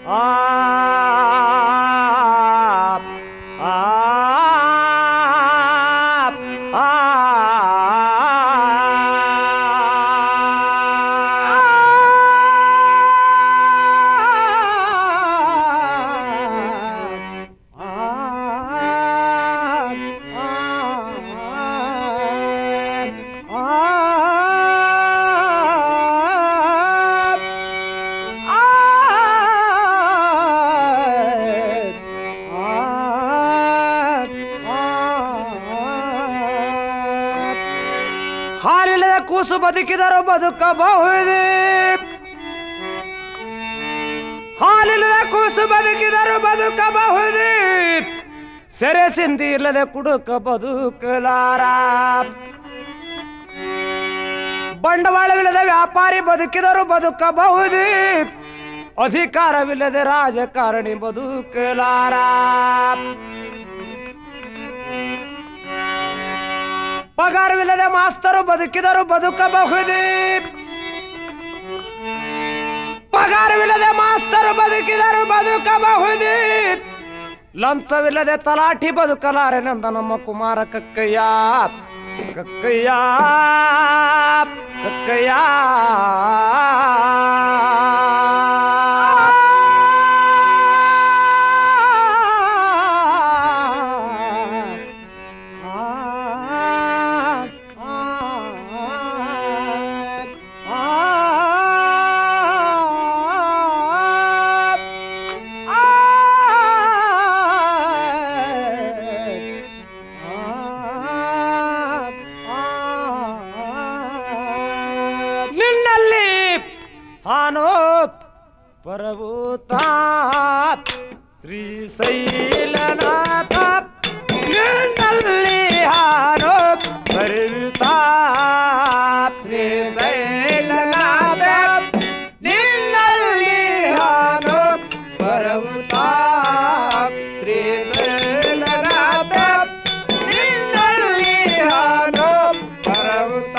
ಆ ಆ ಆ ಹಾಲಿಲ್ಲದ ಕೂಸು ಬದುಕಿದರು ಬದುಕಬಹುದೇ ಹಾಲಿಲ್ಲದ ಕೂಸು ಬದುಕಿದರು ಬದುಕಬಹುದೇ ಸೆರೆ ಸಿಂಧಿ ಇಲ್ಲದೆ ಕುಡುಕ ಬದುಕಲಾರ ಬಂಡವಾಳವಿಲ್ಲದೆ ವ್ಯಾಪಾರಿ ಬದುಕಿದರು ಬದುಕಬಹುದೇ ಅಧಿಕಾರವಿಲ್ಲದೆ ರಾಜಕಾರಣಿ ಬದುಕಲಾರ ಪಗಾರವಿಲ್ಲದೆ ಮಾಸ್ತರು ಬದುಕಿದರು ಬದುಕಬಹುದೇ ಪಗಾರವಿಲ್ಲದೆ ಮಾಸ್ತರು ಬದುಕಿದರು ಬದುಕಬಹುದೇ ಲಂಚವಿಲ್ಲದೆ ತಲಾಠಿ ಬದುಕಲಾರೆನೆಂದ ನಮ್ಮ ಕುಮಾರ ಕಕ್ಕಯ್ಯ ಕಕ್ಕಯ್ಯ ಕಕ್ಕಯ್ಯ ನಿನ್ನಲ್ಲಿ ಹಾನೋ ಪರಭೂತ ಶ್ರೀಶೈಲನಾಥ ನಿನ್ನಲ್ಲಿ ಹಾನೋ ಪರಭೂತ ಶ್ರೀಶೈಲನಾಥ ನಿನ್ನಲ್ಲಿ ಹಾನೋ ಪರಭೂತ ಶ್ರೀಶೈಲನಾಥ ನಿನ್ನಲ್ಲಿ ಹಾನೋ ಪರಭೂತ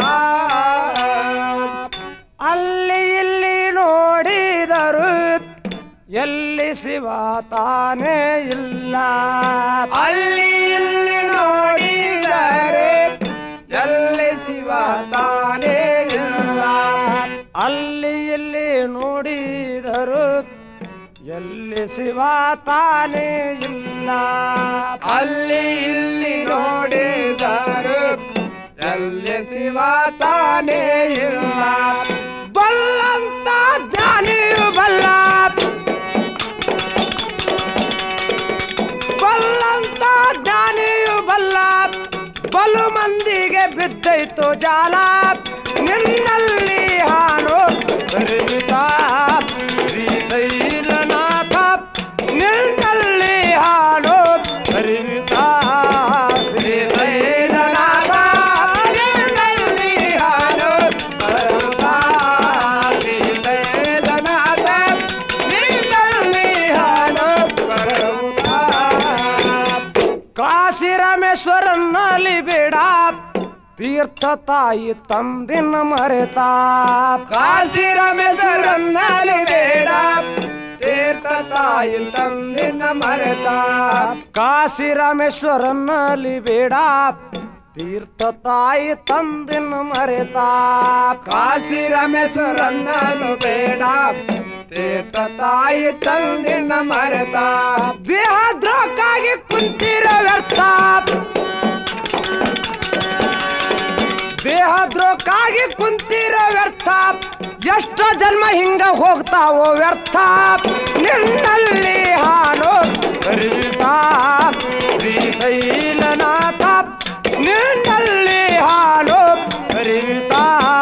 ಅಲ್ಲಿ ಇಲ್ಲಿ ನೋಡಿದರು ಎಲ್ಲಿ ಶಿವ ತಾನೇ ಇಲ್ಲ ಅಲ್ಲಿ ಇಲ್ಲಿ ನೋಡಿದರೆ ಎಲ್ಲಿ ಶಿವ ತಾನೇ ಇಲ್ಲ ಅಲ್ಲಿ ಇಲ್ಲಿ ನೋಡಿದರು ಎಲ್ಲಿ ಶಿವ ತಾನೇ ಇಲ್ಲ ಅಲ್ಲಿ ಇಲ್ಲಿ ನೋಡಿದರು ಎಲ್ಲಿ ಶಿವ ತಾನೇ ಇಲ್ಲ ಬಲ್ಲಂತ ಜ್ಞಾನಿಯು ಬಲ್ಲ ಬಲ್ಲಂತ ಜ್ಞಾನಿಯು ಬಲ್ಲ ಬಲು ಮಂದಿಗೆ ಬಿದ್ದೈತು ಜಾಲ ನಿನ್ನಲ್ಲಿ ಹಾನು ಬರಿತ ಶ್ರೀಶೈಲನಾಥ ನಿನ್ನಲ್ಲಿ ಹಾನು ಬರಿತ ಶ್ರೀಶೈಲನಾಥ ನಿನ್ನಲ್ಲಿ ಹಾನು ಬರಿತ ಶ್ರೀಶೈಲನಾಥ ನಿನ್ನಲ್ಲಿ ಹಾನು ಬರಿತ ಕಾಶಿ ರಾಮೇಶ್ವರನಲ್ಲಿ ಬೇಡ ತೀರ್ಥ ತಾಯಿ ತಂದಿನ ಮರೆತ ಕಾಶಿ ರಾಮೇಶ್ವರನಲ್ಲಿ ಬೇಡ ತೀರ್ಥ ತಾಯಿ ತಂದಿನ ಮರೆತ ಕಾಶಿ ರಾಮೇಶ್ವರನಲ್ಲಿ ಬೇಡ ತೀರ್ಥ ತಾಯಿ ತಂದಿನ ಮರೆತ ಕಾಶಿ ರಾಮೇಶ್ವರನ್ನಲು ಬೇಡ ತೀರ್ಥ ತಾಯಿ ತಂದಿನ ಮರೆತ ದೇಹ ದ್ರೋಕ್ಕಾಗಿ ಕುಂತಿರೋ ವ್ಯರ್ಥ ದೇಹ ದ್ರೋಕ್ಕಾಗಿ ಕುಂತಿರೋ ವ್ಯರ್ಥ ಎಷ್ಟೋ ಜನ್ಮ ಹಿಂಗ ಹೋಗ್ತಾವೋ ವ್ಯರ್ಥ ನಿನ್ನಲ್ಲಿ ಹಾನು ಕರಿತಾ ಶ್ರೀಶೈಲನಾಥ ನಿನ್ನಲ್ಲಿ ಹಾನು ಕರಿತಾ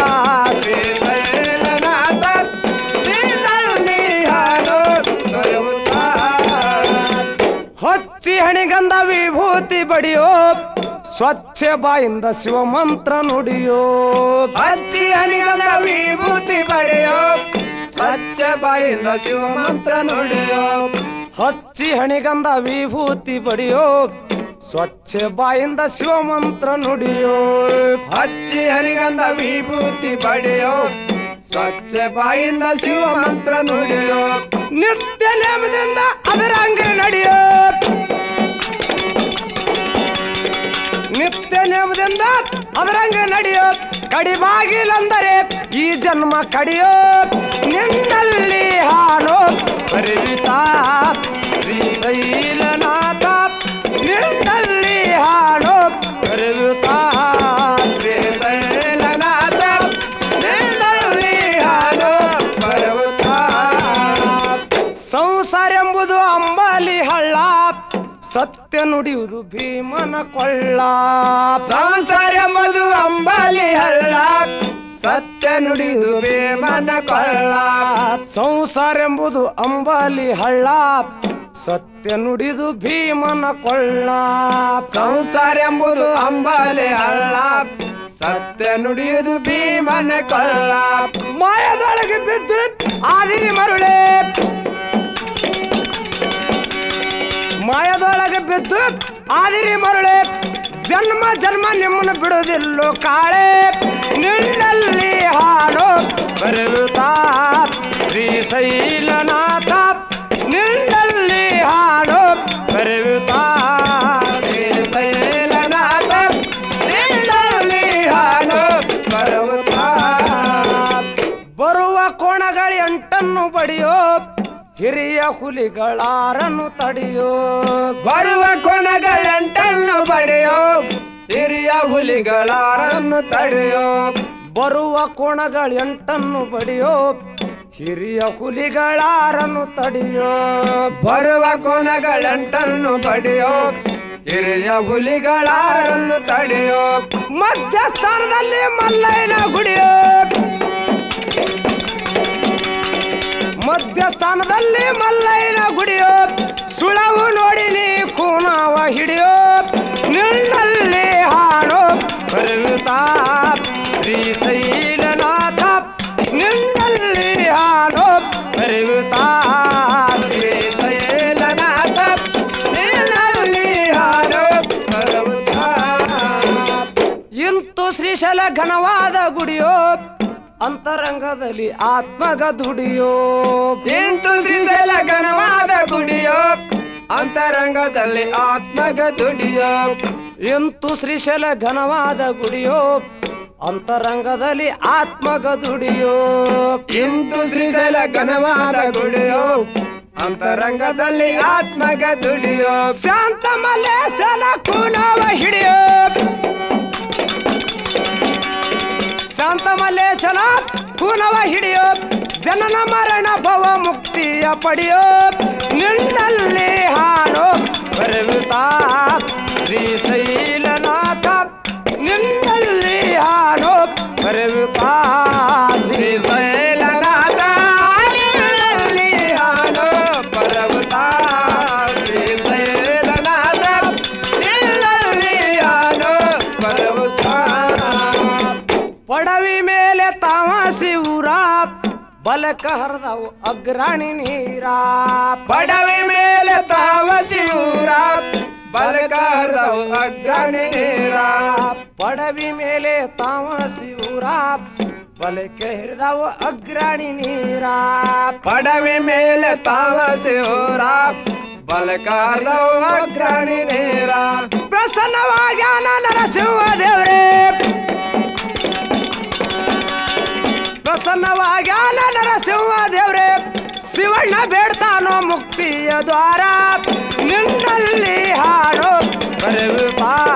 ಶ್ರೀಶೈಲನಾಥ ನಿನ್ನಲ್ಲಿ ಹಾನು ಕರಿತಾ ಹೊಚ್ಚಿ ಹಣಿಗಂಧ ವಿಭೂತಿ ಬಡಿಯೋ ಸ್ವಚ್ಛ ಬಾಯಿಂದ ಶಿವಮಂತ್ರ ನುಡಿಯೋ ಹಚ್ಚಿ ಹನಿಗಂಧ ವಿಭೂತಿ ಪಡೆಯೋ ಸ್ವಚ್ಛ ಬಾಯಿಂದ ಶಿವಮಂತ್ರ ನುಡಿಯೋ ಹಚ್ಚಿ ಹಣಿಗಂಧ ವಿಭೂತಿ ಬಡಿಯೋ ಸ್ವಚ್ಛ ಬಾಯಿಂದ ಶಿವಮಂತ್ರ ನುಡಿಯೋ ಹಚ್ಚಿ ಹನಿಗಂಧ ವಿಭೂತಿ ಪಡೆಯೋ ಸ್ವಚ್ಛ ಬಾಯಿಂದ ಶಿವ ಮಂತ್ರ ನುಡಿಯೋ ನಿತ್ಯ ನೇಮದಿಂದ ಅದರ ಅಂಗ ನಡೆಯೋ ನಿತ್ಯ ನೇಮದಿಂದ ಅದರಂಗ ನಡೆಯೋ ಕಡಿಬಾಗಿಲಂದರೆ ಈ ಜನ್ಮ ಕಡಿಯೋ ನಿನ್ನಲ್ಲಿ ಹಾಡು ಹರಿವಿತಾ ಶ್ರೀಶೈಲನಾಥ ನಿನ್ನಲ್ಲಿ ಹಾಡು ಹರಿವಿತಾ ಶ್ರೀಶೈಲನಾಥ ನಿನ್ನಲ್ಲಿ ಹಾಡು ಪರ್ವತ ಸಂಸಾರ ಎಂಬುದು ಅಂಬಾಲಿ ಹಳ್ಳ ಸತ್ಯ ನುಡಿಯುವುದು ಭೀಮನ ಕೊಳ್ಳ ಸಂಸಾರ ಎಂಬುದು ಅಂಬಾಲಿ ಹಳ್ಳ ಸತ್ಯ ನುಡಿದು ಬೇಮನ ಕೊಳ್ಳ ಸಂಸಾರ ಎಂಬುದು ಅಂಬಾಲಿ ಹಳ್ಳ ಸತ್ಯ ನುಡಿದು ಭೀಮನ ಕೊಳ್ಳ ಸಂಸಾರ ಎಂಬುದು ಅಂಬಾಲಿ ಹಳ್ಳ ಸತ್ಯ ನುಡಿಯುವುದು ಭೀಮನ ಕೊಳ್ಳ ಮಾಯದೊಳಗೆ ಬಿದ್ದು ಆದಿರಿ ಮರುಳೆ ಮಾಯದೊಳಗೆ ಬಿದ್ದು ಆದಿರಿ ಮರುಳೆ ಜನ್ಮ ಜನ್ಮ ನಿಮ್ಮನ್ನು ಬಿಡುವುದಿಲ್ಲೋ ಕಾಳೆ ನಿನ್ನಲ್ಲಿ ಹಾಡು ಬರುತ್ತಾ ಶ್ರೀಶೈಲನಾಥ ನಿನ್ನಲ್ಲಿ ಹಾಡು ಬರುತ್ತಾ ಶ್ರೀಶೈಲನಾಥ ನಿನ್ನಲ್ಲಿ ಹಾಡು ಪರ್ವತ ಬರುವ ಕೋಣಗಳ ಎಂಟನ್ನು ಬಡಿಯೋ ಹಿರಿಯ ಹುಲಿಗಳಾರನ್ನು ತಡೆಯೋ ಬರುವ ಕೊಣಗಳೆಂಟನ್ನು ಬಡಿಯೋ ಹಿರಿಯ ಹುಲಿಗಳಾರನ್ನು ತಡೆಯೋ ಬರುವ ಕೋಣಗಳ ಎಂಟನ್ನು ಬಡಿಯೋ ಹಿರಿಯ ಹುಲಿಗಳಾರನ್ನು ತಡೆಯೋ ಬರುವ ಕೊಣಗಳೆಂಟನ್ನು ಬಡಿಯೋ ಹಿರಿಯ ಹುಲಿಗಳಾರನ್ನು ತಡೆಯೋ ಮಧ್ಯಸ್ಥಾನದಲ್ಲಿ ಮಲ್ಲಯ್ಯನ ಗುಡಿಯೋ ಮಧ್ಯಸ್ಥಾನದಲ್ಲಿ ಮಲ್ಲಯ್ಯನ ಗುಡಿಯೋ ಸುಳವು ನೋಡಿ ನೀ ಕೂನವ ಹಿಡಿಯೋ ನಿನ್ನಲ್ಲಿ ಹಾಡು ಬರುತ್ತಾ ಶ್ರೀಶೈಲನಾಥ ನಿನ್ನಲ್ಲಿ ಹಾಡು ಬರುತ್ತಾ ಶ್ರೀಶೈಲನಾಥ ನಿನ್ನಲ್ಲಿ ಹಾಡು ಪರ್ವತ ಇಂತು ಶ್ರೀಶೈಲ ಘನವಾದ ಗುಡಿಯೋ ಅಂತರಂಗದಲ್ಲಿ ಆತ್ಮಗ ದುಡಿಯೋ ಇಂತು ಶ್ರೀಶೈಲ ಘನವಾದ ಗುಡಿಯೋ ಅಂತರಂಗದಲ್ಲಿ ಆತ್ಮಗ ದುಡಿಯೋ ಇಂತು ಶ್ರೀಶೈಲ ಘನವಾದ ಗುಡಿಯೋ ಅಂತರಂಗದಲ್ಲಿ ಆತ್ಮಗ ದುಡಿಯೋ ಇಂತು ಶ್ರೀಶೈಲ ಘನವಾದ ಗುಡಿಯೋ ಅಂತರಂಗದಲ್ಲಿ ಆತ್ಮಗ ದುಡಿಯೋ ಶಾಂತ ಮಲ್ಲೇಶನ ಕೂನವ ಹಿಡಿಯೋ ಶಾಂತ ಮಲ್ಲೇಶನ ಕೂನವ ಹಿಡಿಯೋ ಜನನ ಮರಣ ಭವ ಮುಕ್ತಿಯ ಪಡೆಯೋ ನಿನ್ನಲ್ಲಿ ಹಾಡು ಬರುತ್ತಾ ಶ್ರೀಶೈಲನಾಥ ನಿನ್ನಲ್ಲಿ ಹಾಡು ಬರುತ್ತಾ ಶ್ರೀಶೈಲನಾಥ ನಿನ್ನಲ್ಲಿ ಹಾಡು ಪರ್ವತ ಶ್ರೀಶೈಲನಾಥ ನಿನ್ನಲ್ಲಿ ಹಾಡು ಪರ್ವತ ಪಡವಿ ಮೇಲೆ ತಾಮಸಿ ಊರ ಬಲಕ ಹರಿದವು ಅಗ್ರಾಣಿ ನೀರ ಪಡವಿ ಮೇಲೆ ತಾವಸಿ ಊರ ಬಲಕಾರವು ಅಗ್ರಣಿ ನೀರ ಪಡವಿ ಮೇಲೆ ತಾಮಸಿ ಊರ ಬಲಕ ಹಿರಿದವು ಅಗ್ರಾಣಿ ನೀರ ಪಡವಿ ಮೇಲೆ ತಾವಸಿ ಊರ ಬಲಕಾರವು ಅಗ್ರಣಿ ನೀರ ಪ್ರಸನ್ನವಾಗ್ಯಾನ ನರಸಿಂಹ ದೇವ್ರೇ ಪ್ರಸನ್ನವಾಗ್ಯಾನ ನರಸಿಂಹ ದೇವ್ರೇ ಶಿವಣ್ಣ ಬೇಡ್ತಾನೋ ಮುಕ್ತಿಯ ದ್ವಾರ ನಿನ್ನಲ್ಲಿ ಹಾಡು ಬರುತ್ತಾ